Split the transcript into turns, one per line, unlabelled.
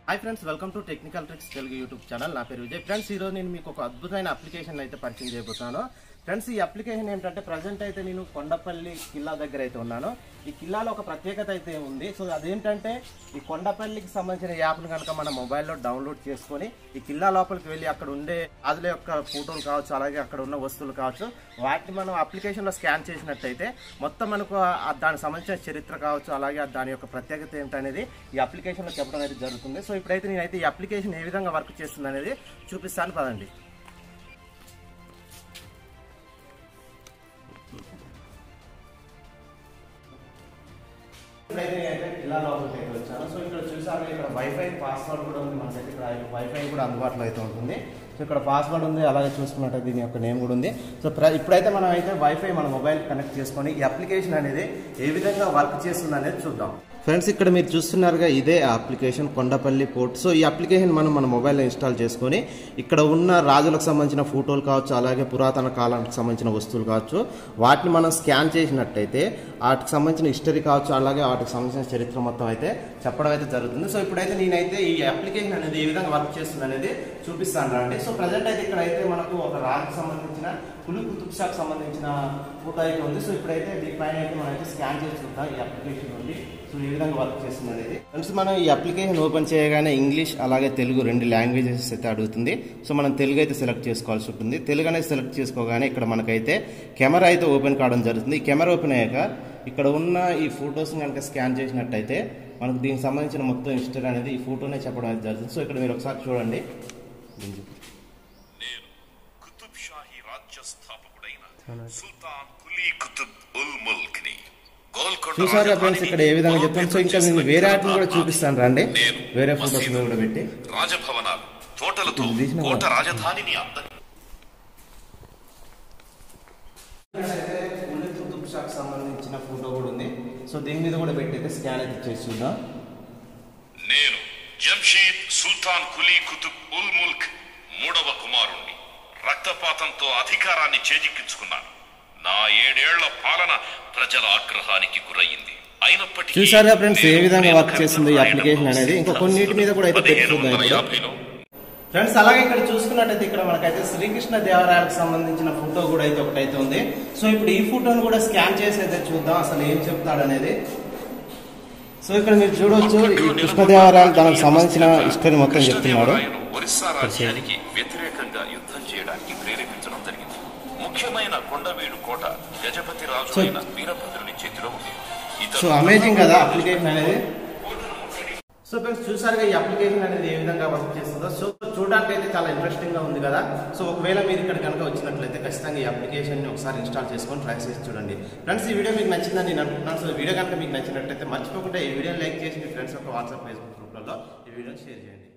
Hi friends welcome to technical tricks Telugu YouTube channel నా పేరు Vijay friends ఈరోజు నేను మీకు ఒక అద్భుతమైన అప్లికేషన్ అయితే పరిచయం చేయబోతున్నాను ఫ్రెండ్స్ ఈ అప్లికేషన్ ఏంటంటే ప్రజెంట్ అయితే నేను కొండపల్లి కిల్లా దగ్గర అయితే ఉన్నాను ఈ కిల్లాలో ఒక ప్రత్యేకత అయితే ఉంది సో అదేంటంటే ఈ కొండపల్లికి సంబంధించిన యాప్ను కనుక మన మొబైల్లో డౌన్లోడ్ చేసుకొని ఈ కిల్లా లోపలికి వెళ్ళి అక్కడ ఉండే అదుల యొక్క ఫోటోలు కావచ్చు అలాగే అక్కడ ఉన్న వస్తువులు కావచ్చు వాటిని మనం అప్లికేషన్లో స్కాన్ చేసినట్టయితే మొత్తం మనకు ఆ దానికి సంబంధించిన చరిత్ర కావచ్చు అలాగే ఆ దాని యొక్క ప్రత్యేకత ఏంటనేది ఈ అప్లికేషన్లో చెప్పడం అనేది జరుగుతుంది సో ఇప్పుడైతే నేనైతే ఈ అప్లికేషన్ ఏ విధంగా వర్క్ చేస్తుంది అనేది చూపిస్తాను పదండి ఇప్పుడైతే నేనైతే కిల్లా లోపలికి అయితే వచ్చాను సో ఇక్కడ చూసారు ఇక్కడ వైఫై పాస్వర్డ్ కూడా ఉంది మనకైతే ఇక్కడ వైఫై కూడా అందుబాటులో అయితే ఉంటుంది సో ఇక్కడ పాస్వర్డ్ ఉంది అలాగే చూసుకున్నట్టు దీని యొక్క నేమ్ కూడా ఉంది సో ప్ర ఇప్పుడైతే మనం అయితే వైఫై మన మొబైల్ కనెక్ట్ చేసుకొని ఈ అప్లికేషన్ అనేది ఏ విధంగా వర్క్ చేస్తుంది అనేది చూద్దాం ఫ్రెండ్స్ ఇక్కడ మీరు చూస్తున్నారుగా ఇదే అప్లికేషన్ కొండపల్లి పోర్ట్ సో ఈ అప్లికేషన్ మనం మన మొబైల్లో ఇన్స్టాల్ చేసుకొని ఇక్కడ ఉన్న రాజులకు సంబంధించిన ఫోటోలు కావచ్చు అలాగే పురాతన కాలానికి సంబంధించిన వస్తువులు కావచ్చు వాటిని మనం స్కాన్ చేసినట్టయితే వాటికి సంబంధించిన హిస్టరీ కావచ్చు అలాగే వాటికి సంబంధించిన చరిత్ర మొత్తం అయితే చెప్పడం అయితే జరుగుతుంది సో ఇప్పుడైతే నేనైతే ఈ అప్లికేషన్ అనేది ఏ విధంగా వర్క్ చేస్తుంది అనేది చూపిస్తాను రండి సో ప్రజెంట్ అయితే ఇక్కడ అయితే మనకు ఒక రాజుకు సంబంధించిన పులి కుతుబ్ షాకి సంబంధించిన ఫోటో అయితే ఉంది సో ఇప్పుడైతే దీనిపైన అయితే మనం అయితే స్కాన్ చేసి చూద్దాం ఈ అప్లికేషన్ నుండి సో ఏ విధంగా వర్క్ చేస్తుంది అనేది ఫ్రెండ్స్ మనం ఈ అప్లికేషన్ ఓపెన్ చేయగానే ఇంగ్లీష్ అలాగే తెలుగు రెండు లాంగ్వేజెస్ అయితే అడుగుతుంది సో మనం తెలుగు అయితే సెలెక్ట్ చేసుకోవాల్సి ఉంటుంది తెలుగు అనేది సెలెక్ట్ చేసుకోగానే ఇక్కడ మనకైతే కెమెరా అయితే ఓపెన్ కావడం జరుగుతుంది ఈ కెమెరా ఓపెన్ అయ్యాక ఇక్కడ ఉన్న ఈ ఫొటోస్ కనుక స్కాన్ చేసినట్టయితే మనకు దీనికి సంబంధించిన మొత్తం హిస్టరీ అనేది ఈ ఫోటోనే చెప్పడం అనేది జరుగుతుంది సో ఇక్కడ మీరు ఒకసారి చూడండి
నేను కుతుబ్ షాహీ రాజ్య స్థాపకుడైన సుల్తాన్ కులీ కుతుబ్ ఉల్ ముల్క్ ని గోల్కొండ
చూసారుగా ఫ్రెండ్స్ ఇక్కడ ఏ విధంగా చెప్తాను సో ఇంకా నేను వేరే వాటిని కూడా చూపిస్తాను రండి
నేను
వేరే ఫోటోస్ కూడా పెట్టి
రాజభవనాలు తోటలతో
ఇది తీసిన
కోట
వాడు.
రాజధానిని అంద
ఉల్లి కుతుబ్ షాకి సంబంధించిన ఫోటో కూడా ఉంది సో దీని మీద కూడా పెట్టి అయితే స్కాన్ అయితే చేసి చూద్దాం
నేను జంషీద్ సుల్తాన్ కులీ కుతుబ్ ఉల్ ముల్క్ మూడవ కుమారుణ్ణి రక్తపాతంతో అధికారాన్ని చేజిక్కించుకున్నాను నా ఏడేళ్ల పాలన ప్రజల ఆగ్రహానికి గురయ్యింది అయినప్పటికీ
చూసారుగా ఫ్రెండ్స్ ఏ
నేను
విధంగా వర్క్
ప్రేమ
చేస్తుంది ఈ
కథను
అప్లికేషన్ అనేది ఇంకా కొన్నిటి మీద కూడా అయితే
పదిహేను
పెట్టుకుందాం
వందల
ఇప్పుడు.
యాభైలో
ఫ్రెండ్స్ అలాగే ఇక్కడ చూసుకున్నట్టయితే ఇక్కడ మనకైతే శ్రీకృష్ణ దేవరాయలకు సంబంధించిన ఫోటో కూడా అయితే ఒకటైతే ఉంది సో ఇప్పుడు ఈ ఫోటోను కూడా స్కాన్ చేసి అయితే చూద్దాం అసలు ఏం చెప్తాడు అనేది సో ఇక్కడ మీరు చూడొచ్చు ఈ కృష్ణదేవరాయలు దానికి సంబంధించిన హిస్టరీ మొత్తం చెప్తున్నాడు
కృష్ణదేవరాయను ఒరిస్సా రాజ్యానికి వ్యతిరేకంగా యుద్ధం చేయడానికి ప్రేరేపించడం జరిగింది ముఖ్యమైన కొండవీడు కోట గజపతి రాజు
సో-
అయిన వీరభద్రుని చేతిలో ఉంది ఇతను
సో అమేజింగ్ కదా అప్లికేషన్ అనేది సో ఫ్రెండ్స్ చూసారుగా ఈ అప్లికేషన్ అనేది ఏ విధంగా వర్క్ చేస్తుందో సో చూడడానికి అయితే చాలా ఇంట్రెస్టింగ్ గా ఉంది కదా సో ఒకవేళ మీరు ఇక్కడ కనుక వచ్చినట్లయితే ఖచ్చితంగా ఈ అప్లికేషన్ ని ఒకసారి ఇన్స్టాల్ చేసుకొని ట్రై చేసి చూడండి ఫ్రెండ్స్ ఈ వీడియో మీకు నచ్చిందని నేను అనుకుంటున్నాను సో ఈ వీడియో కనుక మీకు నచ్చినట్లయితే మర్చిపోకుండా ఈ వీడియో లైక్ చేసి మీ ఫ్రెండ్స్ యొక్క వాట్సాప్ ఫేస్బుక్ గ్రూప్లలో ఈ వీడియోని షేర్ చేయండి